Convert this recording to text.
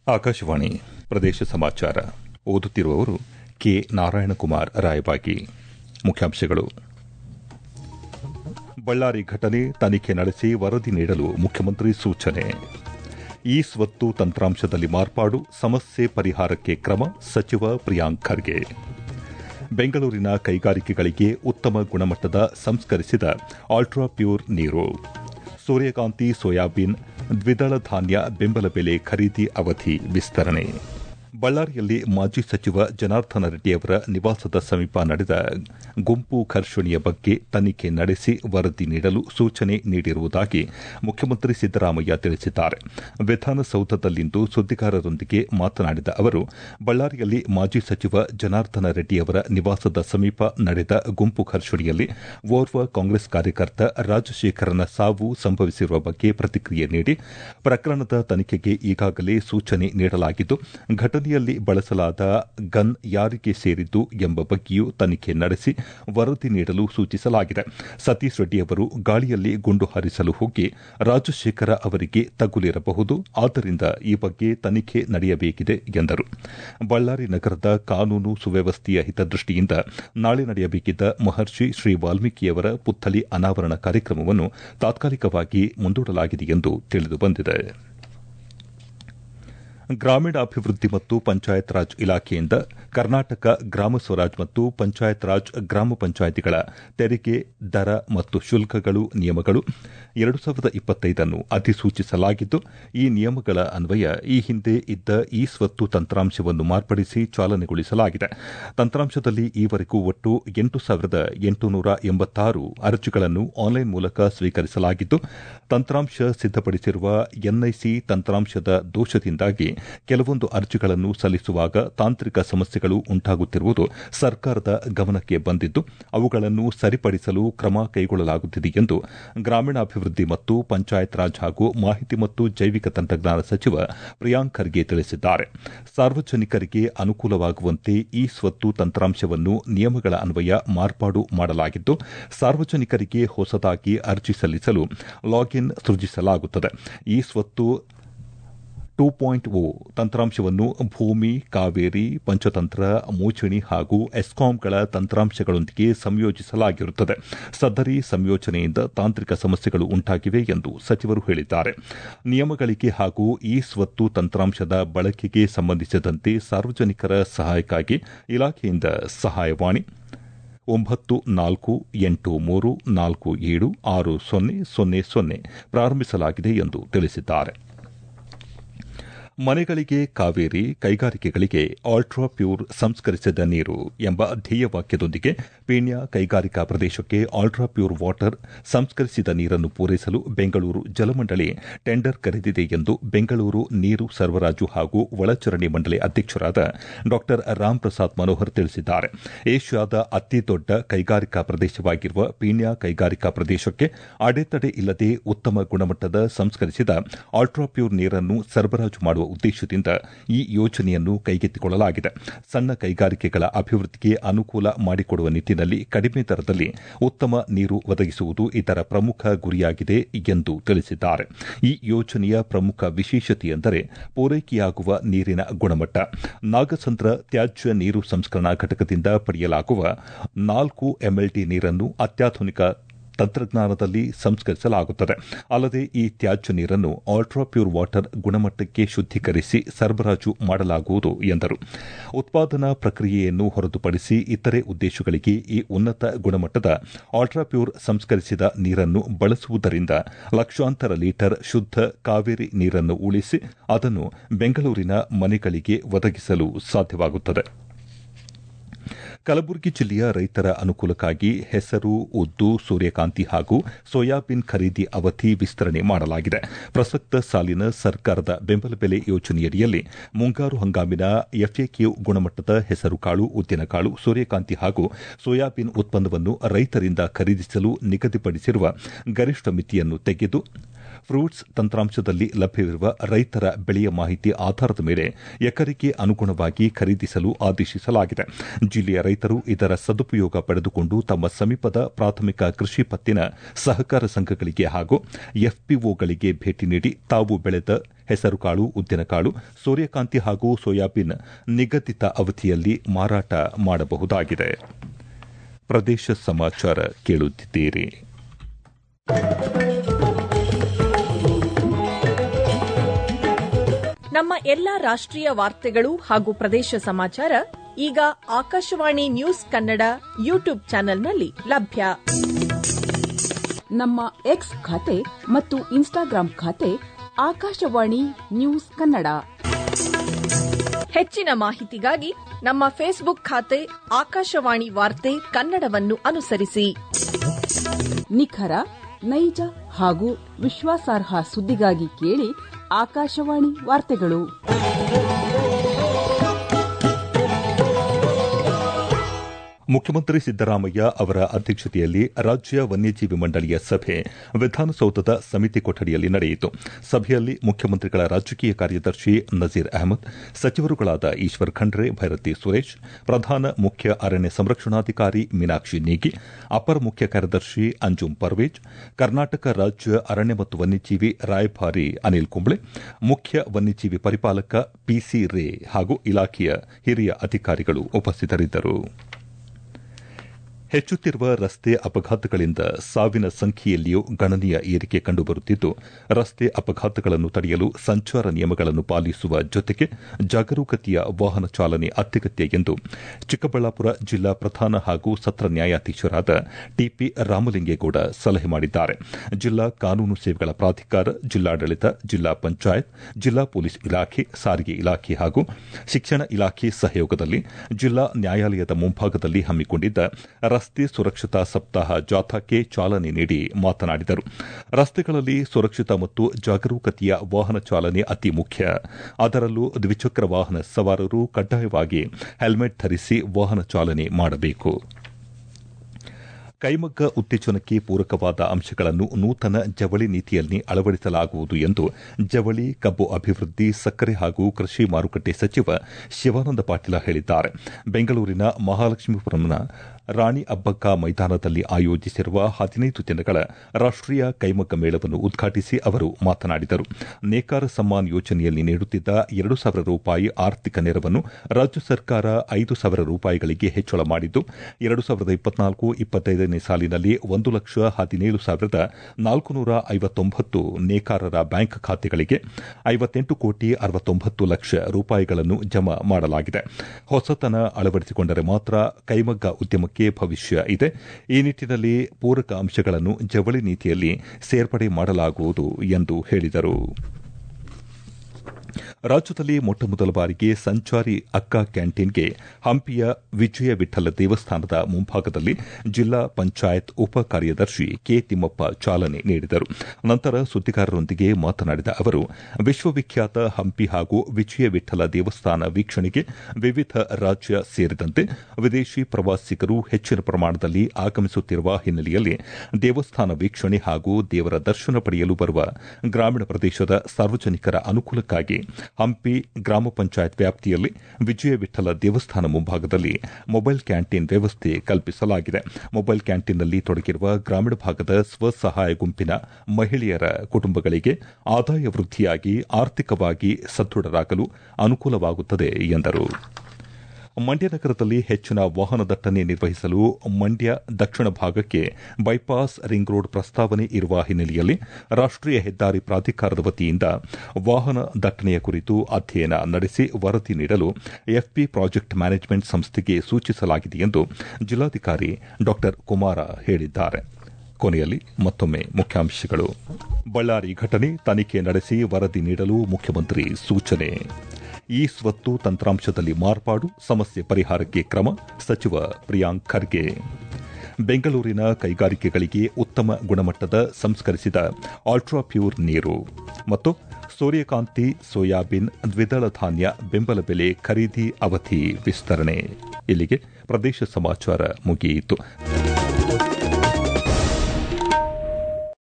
ಆಕಾಶವಾಣಿ ಪ್ರದೇಶ ಸಮಾಚಾರ ಓದುತ್ತಿರುವವರು ಕೆ ನಾರಾಯಣಕುಮಾರ್ ರಾಯಬಾಗಿ ಮುಖ್ಯಾಂಶಗಳು ಬಳ್ಳಾರಿ ಘಟನೆ ತನಿಖೆ ನಡೆಸಿ ವರದಿ ನೀಡಲು ಮುಖ್ಯಮಂತ್ರಿ ಸೂಚನೆ ಇ ಸ್ವತ್ತು ತಂತ್ರಾಂಶದಲ್ಲಿ ಮಾರ್ಪಾಡು ಸಮಸ್ಯೆ ಪರಿಹಾರಕ್ಕೆ ಕ್ರಮ ಸಚಿವ ಪ್ರಿಯಾಂಕ್ ಖರ್ಗೆ ಬೆಂಗಳೂರಿನ ಕೈಗಾರಿಕೆಗಳಿಗೆ ಉತ್ತಮ ಗುಣಮಟ್ಟದ ಸಂಸ್ಕರಿಸಿದ ಅಲ್ಟ್ರಾ ಪ್ಯೂರ್ ನೀರು ಸೂರ್ಯಕಾಂತಿ ಸೋಯಾಬೀನ್ ದ್ವಿದಳ ಧಾನ್ಯ ಬೆಂಬಲ ಬೆಲೆ ಖರೀದಿ ಅವಧಿ ವಿಸ್ತರಣೆ ಬಳ್ಳಾರಿಯಲ್ಲಿ ಮಾಜಿ ಸಚಿವ ಜನಾರ್ದನ ರೆಡ್ಡಿಯವರ ನಿವಾಸದ ಸಮೀಪ ನಡೆದ ಗುಂಪು ಘರ್ಷಣೆಯ ಬಗ್ಗೆ ತನಿಖೆ ನಡೆಸಿ ವರದಿ ನೀಡಲು ಸೂಚನೆ ನೀಡಿರುವುದಾಗಿ ಮುಖ್ಯಮಂತ್ರಿ ಸಿದ್ದರಾಮಯ್ಯ ತಿಳಿಸಿದ್ದಾರೆ ವಿಧಾನಸೌಧದಲ್ಲಿಂದು ಸುದ್ದಿಗಾರರೊಂದಿಗೆ ಮಾತನಾಡಿದ ಅವರು ಬಳ್ಳಾರಿಯಲ್ಲಿ ಮಾಜಿ ಸಚಿವ ಜನಾರ್ದನ ರೆಡ್ಡಿಯವರ ನಿವಾಸದ ಸಮೀಪ ನಡೆದ ಗುಂಪು ಘರ್ಷಣೆಯಲ್ಲಿ ಓರ್ವ ಕಾಂಗ್ರೆಸ್ ಕಾರ್ಯಕರ್ತ ರಾಜಶೇಖರನ ಸಾವು ಸಂಭವಿಸಿರುವ ಬಗ್ಗೆ ಪ್ರತಿಕ್ರಿಯೆ ನೀಡಿ ಪ್ರಕರಣದ ತನಿಖೆಗೆ ಈಗಾಗಲೇ ಸೂಚನೆ ನೀಡಲಾಗಿದ್ದು ಘಟನೆಯಲ್ಲಿ ಬಳಸಲಾದ ಗನ್ ಯಾರಿಗೆ ಸೇರಿದ್ದು ಎಂಬ ಬಗ್ಗೆಯೂ ತನಿಖೆ ನಡೆಸಿ ವರದಿ ನೀಡಲು ಸೂಚಿಸಲಾಗಿದೆ ಸತೀಶ್ ರೆಡ್ಡಿಯವರು ಗಾಳಿಯಲ್ಲಿ ಗುಂಡು ಹಾರಿಸಲು ಹೋಗಿ ರಾಜಶೇಖರ ಅವರಿಗೆ ತಗುಲಿರಬಹುದು ಆದ್ದರಿಂದ ಈ ಬಗ್ಗೆ ತನಿಖೆ ನಡೆಯಬೇಕಿದೆ ಎಂದರು ಬಳ್ಳಾರಿ ನಗರದ ಕಾನೂನು ಸುವ್ಯವಸ್ಥೆಯ ಹಿತದೃಷ್ಟಿಯಿಂದ ನಾಳೆ ನಡೆಯಬೇಕಿದ್ದ ಮಹರ್ಷಿ ಶ್ರೀ ವಾಲ್ಮೀಕಿಯವರ ಪುತ್ಥಳಿ ಅನಾವರಣ ಕಾರ್ಯಕ್ರಮವನ್ನು ತಾತ್ಕಾಲಿಕವಾಗಿ ಮುಂದೂಡಲಾಗಿದೆ ಎಂದು ತಿಳಿದುಬಂದಿದೆ ಗ್ರಾಮೀಣಾಭಿವೃದ್ಧಿ ಮತ್ತು ಪಂಚಾಯತ್ ರಾಜ್ ಇಲಾಖೆಯಿಂದ ಕರ್ನಾಟಕ ಗ್ರಾಮ ಸ್ವರಾಜ್ ಮತ್ತು ಪಂಚಾಯತ್ ರಾಜ್ ಗ್ರಾಮ ಪಂಚಾಯಿತಿಗಳ ತೆರಿಗೆ ದರ ಮತ್ತು ಶುಲ್ಕಗಳು ನಿಯಮಗಳು ಎರಡು ಸಾವಿರದ ಇಪ್ಪತ್ತೈದನ್ನು ಅಧಿಸೂಚಿಸಲಾಗಿದ್ದು ಈ ನಿಯಮಗಳ ಅನ್ವಯ ಈ ಹಿಂದೆ ಇದ್ದ ಇ ಸ್ವತ್ತು ತಂತ್ರಾಂಶವನ್ನು ಮಾರ್ಪಡಿಸಿ ಚಾಲನೆಗೊಳಿಸಲಾಗಿದೆ ತಂತ್ರಾಂಶದಲ್ಲಿ ಈವರೆಗೂ ಒಟ್ಟು ಎಂಟು ಸಾವಿರದ ಎಂಟುನೂರ ಎಂಬತ್ತಾರು ಅರ್ಜಿಗಳನ್ನು ಆನ್ಲೈನ್ ಮೂಲಕ ಸ್ವೀಕರಿಸಲಾಗಿದ್ದು ತಂತ್ರಾಂಶ ಸಿದ್ದಪಡಿಸಿರುವ ಎನ್ಐಸಿ ತಂತ್ರಾಂಶದ ದೋಷದಿಂದಾಗಿ ಕೆಲವೊಂದು ಅರ್ಜಿಗಳನ್ನು ಸಲ್ಲಿಸುವಾಗ ತಾಂತ್ರಿಕ ಸಮಸ್ಯೆಗಳು ಉಂಟಾಗುತ್ತಿರುವುದು ಸರ್ಕಾರದ ಗಮನಕ್ಕೆ ಬಂದಿದ್ದು ಅವುಗಳನ್ನು ಸರಿಪಡಿಸಲು ಕ್ರಮ ಕೈಗೊಳ್ಳಲಾಗುತ್ತಿದೆ ಎಂದು ಗ್ರಾಮೀಣಾಭಿವೃದ್ಧಿ ಮತ್ತು ಪಂಚಾಯತ್ ರಾಜ್ ಹಾಗೂ ಮಾಹಿತಿ ಮತ್ತು ಜೈವಿಕ ತಂತ್ರಜ್ಞಾನ ಸಚಿವ ಪ್ರಿಯಾಂಕ್ ಖರ್ಗೆ ತಿಳಿಸಿದ್ದಾರೆ ಸಾರ್ವಜನಿಕರಿಗೆ ಅನುಕೂಲವಾಗುವಂತೆ ಈ ಸ್ವತ್ತು ತಂತ್ರಾಂಶವನ್ನು ನಿಯಮಗಳ ಅನ್ವಯ ಮಾರ್ಪಾಡು ಮಾಡಲಾಗಿದ್ದು ಸಾರ್ವಜನಿಕರಿಗೆ ಹೊಸದಾಗಿ ಅರ್ಜಿ ಸಲ್ಲಿಸಲು ಲಾಗಿನ್ ಸೃಜಿಸಲಾಗುತ್ತದೆ ಈ ಸ್ವತ್ತು ಟೂ ಪಾಯಿಂಟ್ ಓ ತಂತ್ರಾಂಶವನ್ನು ಭೂಮಿ ಕಾವೇರಿ ಪಂಚತಂತ್ರ ಮೋಚಣಿ ಹಾಗೂ ಎಸ್ಕಾಂಗಳ ತಂತ್ರಾಂಶಗಳೊಂದಿಗೆ ಸಂಯೋಜಿಸಲಾಗಿರುತ್ತದೆ ಸದರಿ ಸಂಯೋಜನೆಯಿಂದ ತಾಂತ್ರಿಕ ಸಮಸ್ಯೆಗಳು ಉಂಟಾಗಿವೆ ಎಂದು ಸಚಿವರು ಹೇಳಿದ್ದಾರೆ ನಿಯಮಗಳಿಗೆ ಹಾಗೂ ಈ ಸ್ವತ್ತು ತಂತ್ರಾಂಶದ ಬಳಕೆಗೆ ಸಂಬಂಧಿಸಿದಂತೆ ಸಾರ್ವಜನಿಕರ ಸಹಾಯಕ್ಕಾಗಿ ಇಲಾಖೆಯಿಂದ ಸಹಾಯವಾಣಿ ಒಂಬತ್ತು ನಾಲ್ಕು ಎಂಟು ಮೂರು ನಾಲ್ಕು ಏಳು ಆರು ಸೊನ್ನೆ ಸೊನ್ನೆ ಸೊನ್ನೆ ಪ್ರಾರಂಭಿಸಲಾಗಿದೆ ಎಂದು ತಿಳಿಸಿದ್ದಾರೆ ಮನೆಗಳಿಗೆ ಕಾವೇರಿ ಕೈಗಾರಿಕೆಗಳಿಗೆ ಅಲ್ಟ್ರಾ ಪ್ಯೂರ್ ಸಂಸ್ಕರಿಸಿದ ನೀರು ಎಂಬ ಧ್ಯೇಯವಾಕ್ಯದೊಂದಿಗೆ ಪೀಣ್ಯ ಕೈಗಾರಿಕಾ ಪ್ರದೇಶಕ್ಕೆ ಅಲ್ಟ್ರಾ ಪ್ಯೂರ್ ವಾಟರ್ ಸಂಸ್ಕರಿಸಿದ ನೀರನ್ನು ಪೂರೈಸಲು ಬೆಂಗಳೂರು ಜಲಮಂಡಳಿ ಟೆಂಡರ್ ಕರೆದಿದೆ ಎಂದು ಬೆಂಗಳೂರು ನೀರು ಸರಬರಾಜು ಹಾಗೂ ಒಳಚರಂಡಿ ಮಂಡಳಿ ಅಧ್ಯಕ್ಷರಾದ ಡಾ ರಾಮ್ ಪ್ರಸಾದ್ ಮನೋಹರ್ ತಿಳಿಸಿದ್ದಾರೆ ಏಷ್ಯಾದ ಅತಿದೊಡ್ಡ ಕೈಗಾರಿಕಾ ಪ್ರದೇಶವಾಗಿರುವ ಪೀಣ್ಯ ಕೈಗಾರಿಕಾ ಪ್ರದೇಶಕ್ಕೆ ಅಡೆತಡೆ ಇಲ್ಲದೆ ಉತ್ತಮ ಗುಣಮಟ್ಟದ ಸಂಸ್ಕರಿಸಿದ ಅಲ್ಟ್ರಾ ಪ್ಯೂರ್ ನೀರನ್ನು ಸರಬರಾಜು ಮಾಡುವ ಉದ್ದೇಶದಿಂದ ಈ ಯೋಜನೆಯನ್ನು ಕೈಗೆತ್ತಿಕೊಳ್ಳಲಾಗಿದೆ ಸಣ್ಣ ಕೈಗಾರಿಕೆಗಳ ಅಭಿವೃದ್ಧಿಗೆ ಅನುಕೂಲ ಮಾಡಿಕೊಡುವ ನಿಟ್ಟಿನಲ್ಲಿ ಕಡಿಮೆ ದರದಲ್ಲಿ ಉತ್ತಮ ನೀರು ಒದಗಿಸುವುದು ಇದರ ಪ್ರಮುಖ ಗುರಿಯಾಗಿದೆ ಎಂದು ತಿಳಿಸಿದ್ದಾರೆ ಈ ಯೋಜನೆಯ ಪ್ರಮುಖ ವಿಶೇಷತೆಯೆಂದರೆ ಪೂರೈಕೆಯಾಗುವ ನೀರಿನ ಗುಣಮಟ್ಟ ನಾಗಸಂದ್ರ ತ್ಯಾಜ್ಯ ನೀರು ಸಂಸ್ಕರಣಾ ಘಟಕದಿಂದ ಪಡೆಯಲಾಗುವ ನಾಲ್ಕು ಎಂಎಲ್ಟಿ ನೀರನ್ನು ಅತ್ಯಾಧುನಿಕ ತಂತ್ರಜ್ಞಾನದಲ್ಲಿ ಸಂಸ್ಕರಿಸಲಾಗುತ್ತದೆ ಅಲ್ಲದೆ ಈ ತ್ಯಾಜ್ಯ ನೀರನ್ನು ಅಲ್ಟ್ರಾ ಪ್ಯೂರ್ ವಾಟರ್ ಗುಣಮಟ್ಟಕ್ಕೆ ಶುದ್ದೀಕರಿಸಿ ಸರಬರಾಜು ಮಾಡಲಾಗುವುದು ಎಂದರು ಉತ್ಪಾದನಾ ಪ್ರಕ್ರಿಯೆಯನ್ನು ಹೊರತುಪಡಿಸಿ ಇತರೆ ಉದ್ದೇಶಗಳಿಗೆ ಈ ಉನ್ನತ ಗುಣಮಟ್ಟದ ಅಲ್ಟ್ರಾ ಪ್ಯೂರ್ ಸಂಸ್ಕರಿಸಿದ ನೀರನ್ನು ಬಳಸುವುದರಿಂದ ಲಕ್ಷಾಂತರ ಲೀಟರ್ ಶುದ್ದ ಕಾವೇರಿ ನೀರನ್ನು ಉಳಿಸಿ ಅದನ್ನು ಬೆಂಗಳೂರಿನ ಮನೆಗಳಿಗೆ ಒದಗಿಸಲು ಸಾಧ್ಯವಾಗುತ್ತದೆ ಕಲಬುರಗಿ ಜಿಲ್ಲೆಯ ರೈತರ ಅನುಕೂಲಕ್ಕಾಗಿ ಹೆಸರು ಉದ್ದು ಸೂರ್ಯಕಾಂತಿ ಹಾಗೂ ಸೋಯಾಬೀನ್ ಖರೀದಿ ಅವಧಿ ವಿಸ್ತರಣೆ ಮಾಡಲಾಗಿದೆ ಪ್ರಸಕ್ತ ಸಾಲಿನ ಸರ್ಕಾರದ ಬೆಂಬಲ ಬೆಲೆ ಯೋಜನೆಯಡಿಯಲ್ಲಿ ಮುಂಗಾರು ಹಂಗಾಮಿನ ಎಫ್ಎಕ್ಯೂ ಗುಣಮಟ್ಟದ ಹೆಸರುಕಾಳು ಉದ್ದಿನಕಾಳು ಸೂರ್ಯಕಾಂತಿ ಹಾಗೂ ಸೋಯಾಬೀನ್ ಉತ್ಪನ್ನವನ್ನು ರೈತರಿಂದ ಖರೀದಿಸಲು ನಿಗದಿಪಡಿಸಿರುವ ಗರಿಷ್ಠ ಮಿತಿಯನ್ನು ತೆಗೆದು ಫ್ರೂಟ್ಸ್ ತಂತ್ರಾಂಶದಲ್ಲಿ ಲಭ್ಯವಿರುವ ರೈತರ ಬೆಳೆಯ ಮಾಹಿತಿ ಆಧಾರದ ಮೇಲೆ ಎಕರೆಗೆ ಅನುಗುಣವಾಗಿ ಖರೀದಿಸಲು ಆದೇಶಿಸಲಾಗಿದೆ ಜಿಲ್ಲೆಯ ರೈತರು ಇದರ ಸದುಪಯೋಗ ಪಡೆದುಕೊಂಡು ತಮ್ಮ ಸಮೀಪದ ಪ್ರಾಥಮಿಕ ಕೃಷಿ ಪತ್ತಿನ ಸಹಕಾರ ಸಂಘಗಳಿಗೆ ಹಾಗೂ ಎಫ್ಪಿಒಗಳಿಗೆ ಭೇಟಿ ನೀಡಿ ತಾವು ಬೆಳೆದ ಹೆಸರುಕಾಳು ಉದ್ದಿನಕಾಳು ಸೂರ್ಯಕಾಂತಿ ಹಾಗೂ ಸೋಯಾಬೀನ್ ನಿಗದಿತ ಅವಧಿಯಲ್ಲಿ ಮಾರಾಟ ಮಾಡಬಹುದಾಗಿದೆ ಪ್ರದೇಶ ಸಮಾಚಾರ ಕೇಳುತ್ತಿದ್ದೀರಿ ನಮ್ಮ ಎಲ್ಲಾ ರಾಷ್ಟ್ರೀಯ ವಾರ್ತೆಗಳು ಹಾಗೂ ಪ್ರದೇಶ ಸಮಾಚಾರ ಈಗ ಆಕಾಶವಾಣಿ ನ್ಯೂಸ್ ಕನ್ನಡ ಯೂಟ್ಯೂಬ್ ಚಾನೆಲ್ನಲ್ಲಿ ಲಭ್ಯ ನಮ್ಮ ಎಕ್ಸ್ ಖಾತೆ ಮತ್ತು ಇನ್ಸ್ಟಾಗ್ರಾಂ ಖಾತೆ ಆಕಾಶವಾಣಿ ನ್ಯೂಸ್ ಕನ್ನಡ ಹೆಚ್ಚಿನ ಮಾಹಿತಿಗಾಗಿ ನಮ್ಮ ಫೇಸ್ಬುಕ್ ಖಾತೆ ಆಕಾಶವಾಣಿ ವಾರ್ತೆ ಕನ್ನಡವನ್ನು ಅನುಸರಿಸಿ ನಿಖರ ನೈಜ ಹಾಗೂ ವಿಶ್ವಾಸಾರ್ಹ ಸುದ್ದಿಗಾಗಿ ಕೇಳಿ ಆಕಾಶವಾಣಿ ವಾರ್ತೆಗಳು ಮುಖ್ಯಮಂತ್ರಿ ಸಿದ್ದರಾಮಯ್ಯ ಅವರ ಅಧ್ಯಕ್ಷತೆಯಲ್ಲಿ ರಾಜ್ಯ ವನ್ಯಜೀವಿ ಮಂಡಳಿಯ ಸಭೆ ವಿಧಾನಸೌಧದ ಸಮಿತಿ ಕೊಠಡಿಯಲ್ಲಿ ನಡೆಯಿತು ಸಭೆಯಲ್ಲಿ ಮುಖ್ಯಮಂತ್ರಿಗಳ ರಾಜಕೀಯ ಕಾರ್ಯದರ್ಶಿ ನಜೀರ್ ಅಹಮದ್ ಸಚಿವರುಗಳಾದ ಈಶ್ವರ್ ಖಂಡ್ರೆ ಭೈರತಿ ಸುರೇಶ್ ಪ್ರಧಾನ ಮುಖ್ಯ ಅರಣ್ಯ ಸಂರಕ್ಷಣಾಧಿಕಾರಿ ಮೀನಾಕ್ಷಿ ನೇಗಿ ಅಪರ ಮುಖ್ಯ ಕಾರ್ಯದರ್ಶಿ ಅಂಜುಮ್ ಪರ್ವೇಜ್ ಕರ್ನಾಟಕ ರಾಜ್ಯ ಅರಣ್ಯ ಮತ್ತು ವನ್ಯಜೀವಿ ರಾಯಭಾರಿ ಅನಿಲ್ ಕುಂಬ್ಳೆ ಮುಖ್ಯ ವನ್ಯಜೀವಿ ಪರಿಪಾಲಕ ಪಿಸಿ ರೇ ಹಾಗೂ ಇಲಾಖೆಯ ಹಿರಿಯ ಅಧಿಕಾರಿಗಳು ಉಪಸ್ಥಿತರಿದ್ದರು ಹೆಚ್ಚುತ್ತಿರುವ ರಸ್ತೆ ಅಪಘಾತಗಳಿಂದ ಸಾವಿನ ಸಂಖ್ಯೆಯಲ್ಲಿಯೂ ಗಣನೀಯ ಏರಿಕೆ ಕಂಡುಬರುತ್ತಿದ್ದು ರಸ್ತೆ ಅಪಘಾತಗಳನ್ನು ತಡೆಯಲು ಸಂಚಾರ ನಿಯಮಗಳನ್ನು ಪಾಲಿಸುವ ಜೊತೆಗೆ ಜಾಗರೂಕತೆಯ ವಾಹನ ಚಾಲನೆ ಅತ್ಯಗತ್ಯ ಎಂದು ಚಿಕ್ಕಬಳ್ಳಾಪುರ ಜಿಲ್ಲಾ ಪ್ರಧಾನ ಹಾಗೂ ಸತ್ರ ನ್ಯಾಯಾಧೀಶರಾದ ಟಿಪಿ ರಾಮಲಿಂಗೇಗೌಡ ಸಲಹೆ ಮಾಡಿದ್ದಾರೆ ಜಿಲ್ಲಾ ಕಾನೂನು ಸೇವೆಗಳ ಪ್ರಾಧಿಕಾರ ಜಿಲ್ಲಾಡಳಿತ ಜಿಲ್ಲಾ ಪಂಚಾಯತ್ ಜಿಲ್ಲಾ ಪೊಲೀಸ್ ಇಲಾಖೆ ಸಾರಿಗೆ ಇಲಾಖೆ ಹಾಗೂ ಶಿಕ್ಷಣ ಇಲಾಖೆ ಸಹಯೋಗದಲ್ಲಿ ಜಿಲ್ಲಾ ನ್ಯಾಯಾಲಯದ ಮುಂಭಾಗದಲ್ಲಿ ಹಮ್ಮಿಕೊಂಡಿದ್ದ ರಸ್ತೆ ಸುರಕ್ಷತಾ ಸಪ್ತಾಹ ಜಾಥಾಕ್ಕೆ ಚಾಲನೆ ನೀಡಿ ಮಾತನಾಡಿದರು ರಸ್ತೆಗಳಲ್ಲಿ ಸುರಕ್ಷಿತ ಮತ್ತು ಜಾಗರೂಕತೆಯ ವಾಹನ ಚಾಲನೆ ಅತಿ ಮುಖ್ಯ ಅದರಲ್ಲೂ ದ್ವಿಚಕ್ರ ವಾಹನ ಸವಾರರು ಕಡ್ಡಾಯವಾಗಿ ಹೆಲ್ಮೆಟ್ ಧರಿಸಿ ವಾಹನ ಚಾಲನೆ ಮಾಡಬೇಕು ಕೈಮಗ್ಗ ಉತ್ತೇಜನಕ್ಕೆ ಪೂರಕವಾದ ಅಂಶಗಳನ್ನು ನೂತನ ಜವಳಿ ನೀತಿಯಲ್ಲಿ ಅಳವಡಿಸಲಾಗುವುದು ಎಂದು ಜವಳಿ ಕಬ್ಬು ಅಭಿವೃದ್ಧಿ ಸಕ್ಕರೆ ಹಾಗೂ ಕೃಷಿ ಮಾರುಕಟ್ಟೆ ಸಚಿವ ಶಿವಾನಂದ ಪಾಟೀಲ ಹೇಳಿದ್ದಾರೆ ಬೆಂಗಳೂರಿನ ಮಹಾಲಕ್ಷ್ಮೀಪುರಂನ ರಾಣಿ ಅಬ್ಬಕ್ಕ ಮೈದಾನದಲ್ಲಿ ಆಯೋಜಿಸಿರುವ ಹದಿನೈದು ದಿನಗಳ ರಾಷ್ಟೀಯ ಕೈಮಗ್ಗ ಮೇಳವನ್ನು ಉದ್ಘಾಟಿಸಿ ಅವರು ಮಾತನಾಡಿದರು ನೇಕಾರ ಸಮ್ಮಾನ್ ಯೋಜನೆಯಲ್ಲಿ ನೀಡುತ್ತಿದ್ದ ಎರಡು ಸಾವಿರ ರೂಪಾಯಿ ಆರ್ಥಿಕ ನೆರವನ್ನು ರಾಜ್ಯ ಸರ್ಕಾರ ಐದು ಸಾವಿರ ರೂಪಾಯಿಗಳಿಗೆ ಹೆಚ್ಚಳ ಮಾಡಿದ್ದು ಎರಡು ಸಾವಿರದ ಇಪ್ಪತ್ನಾಲ್ಕು ಇಪ್ಪತ್ತೈದನೇ ಸಾಲಿನಲ್ಲಿ ಒಂದು ಲಕ್ಷ ಹದಿನೇಳು ಸಾವಿರದ ನಾಲ್ಕುನೂರ ಐವತ್ತೊಂಬತ್ತು ನೇಕಾರರ ಬ್ಯಾಂಕ್ ಖಾತೆಗಳಿಗೆ ಐವತ್ತೆಂಟು ಕೋಟಿ ಅರವತ್ತೊಂಬತ್ತು ಲಕ್ಷ ರೂಪಾಯಿಗಳನ್ನು ಜಮಾ ಮಾಡಲಾಗಿದೆ ಹೊಸತನ ಅಳವಡಿಸಿಕೊಂಡರೆ ಮಾತ್ರ ಕೈಮಗ್ಗ ಉದ್ಯಮಕ್ಕೆ ಭವಿಷ್ಯ ಇದೆ ಈ ನಿಟ್ಟಿನಲ್ಲಿ ಪೂರಕ ಅಂಶಗಳನ್ನು ಜವಳಿ ನೀತಿಯಲ್ಲಿ ಸೇರ್ಪಡೆ ಮಾಡಲಾಗುವುದು ಎಂದು ಹೇಳಿದರು ರಾಜ್ಯದಲ್ಲಿ ಮೊಟ್ಟಮೊದಲ ಬಾರಿಗೆ ಸಂಚಾರಿ ಅಕ್ಕ ಕ್ಯಾಂಟೀನ್ಗೆ ಹಂಪಿಯ ವಿಜಯ ವಿಠಲ ದೇವಸ್ಥಾನದ ಮುಂಭಾಗದಲ್ಲಿ ಜಿಲ್ಲಾ ಪಂಚಾಯತ್ ಉಪ ಕಾರ್ಯದರ್ಶಿ ಕೆ ತಿಮ್ಮಪ್ಪ ಚಾಲನೆ ನೀಡಿದರು ನಂತರ ಸುದ್ದಿಗಾರರೊಂದಿಗೆ ಮಾತನಾಡಿದ ಅವರು ವಿಶ್ವವಿಖ್ಯಾತ ಹಂಪಿ ಹಾಗೂ ವಿಜಯ ವಿಠಲ ದೇವಸ್ಥಾನ ವೀಕ್ಷಣೆಗೆ ವಿವಿಧ ರಾಜ್ಯ ಸೇರಿದಂತೆ ವಿದೇಶಿ ಪ್ರವಾಸಿಗರು ಹೆಚ್ಚಿನ ಪ್ರಮಾಣದಲ್ಲಿ ಆಗಮಿಸುತ್ತಿರುವ ಹಿನ್ನೆಲೆಯಲ್ಲಿ ದೇವಸ್ಥಾನ ವೀಕ್ಷಣೆ ಹಾಗೂ ದೇವರ ದರ್ಶನ ಪಡೆಯಲು ಬರುವ ಗ್ರಾಮೀಣ ಪ್ರದೇಶದ ಸಾರ್ವಜನಿಕರ ಅನುಕೂಲಕ್ಕಾಗಿ ಹಂಪಿ ಗ್ರಾಮ ಪಂಚಾಯತ್ ವ್ಯಾಪ್ತಿಯಲ್ಲಿ ವಿಜಯ ವಿಠಲ ದೇವಸ್ಥಾನ ಮುಂಭಾಗದಲ್ಲಿ ಮೊಬೈಲ್ ಕ್ಯಾಂಟೀನ್ ವ್ಯವಸ್ಥೆ ಕಲ್ಪಿಸಲಾಗಿದೆ ಮೊಬೈಲ್ ಕ್ಯಾಂಟೀನ್ನಲ್ಲಿ ತೊಡಗಿರುವ ಗ್ರಾಮೀಣ ಭಾಗದ ಸ್ವಸಹಾಯ ಗುಂಪಿನ ಮಹಿಳೆಯರ ಕುಟುಂಬಗಳಿಗೆ ಆದಾಯ ವೃದ್ಧಿಯಾಗಿ ಆರ್ಥಿಕವಾಗಿ ಸದೃಢರಾಗಲು ಅನುಕೂಲವಾಗುತ್ತದೆ ಎಂದರು ಮಂಡ್ಯ ನಗರದಲ್ಲಿ ಹೆಚ್ಚಿನ ವಾಹನ ದಟ್ಟಣೆ ನಿರ್ವಹಿಸಲು ಮಂಡ್ಯ ದಕ್ಷಿಣ ಭಾಗಕ್ಕೆ ಬೈಪಾಸ್ ರಿಂಗ್ ರೋಡ್ ಪ್ರಸ್ತಾವನೆ ಇರುವ ಹಿನ್ನೆಲೆಯಲ್ಲಿ ರಾಷ್ಟೀಯ ಹೆದ್ದಾರಿ ಪ್ರಾಧಿಕಾರದ ವತಿಯಿಂದ ವಾಹನ ದಟ್ಟಣೆಯ ಕುರಿತು ಅಧ್ಯಯನ ನಡೆಸಿ ವರದಿ ನೀಡಲು ಎಫ್ಪಿ ಪ್ರಾಜೆಕ್ಟ್ ಮ್ಯಾನೇಜ್ಮೆಂಟ್ ಸಂಸ್ಥೆಗೆ ಸೂಚಿಸಲಾಗಿದೆ ಎಂದು ಜಿಲ್ಲಾಧಿಕಾರಿ ಡಾ ಕುಮಾರ ಹೇಳಿದ್ದಾರೆ ಕೊನೆಯಲ್ಲಿ ಮತ್ತೊಮ್ಮೆ ಮುಖ್ಯಾಂಶಗಳು ಬಳ್ಳಾರಿ ಘಟನೆ ತನಿಖೆ ನಡೆಸಿ ವರದಿ ನೀಡಲು ಮುಖ್ಯಮಂತ್ರಿ ಸೂಚನೆ ಈ ಸ್ವತ್ತು ತಂತ್ರಾಂಶದಲ್ಲಿ ಮಾರ್ಪಾಡು ಸಮಸ್ಯೆ ಪರಿಹಾರಕ್ಕೆ ಕ್ರಮ ಸಚಿವ ಪ್ರಿಯಾಂಕ್ ಖರ್ಗೆ ಬೆಂಗಳೂರಿನ ಕೈಗಾರಿಕೆಗಳಿಗೆ ಉತ್ತಮ ಗುಣಮಟ್ಟದ ಸಂಸ್ಕರಿಸಿದ ಅಲ್ಟ್ರಾ ಪ್ಯೂರ್ ನೀರು ಮತ್ತು ಸೂರ್ಯಕಾಂತಿ ಸೋಯಾಬೀನ್ ದ್ವಿದಳ ಧಾನ್ಯ ಬೆಂಬಲ ಬೆಲೆ ಖರೀದಿ ಅವಧಿ ವಿಸ್ತರಣೆ ಇಲ್ಲಿಗೆ ಪ್ರದೇಶ ಸಮಾಚಾರ ಮುಗಿಯಿತು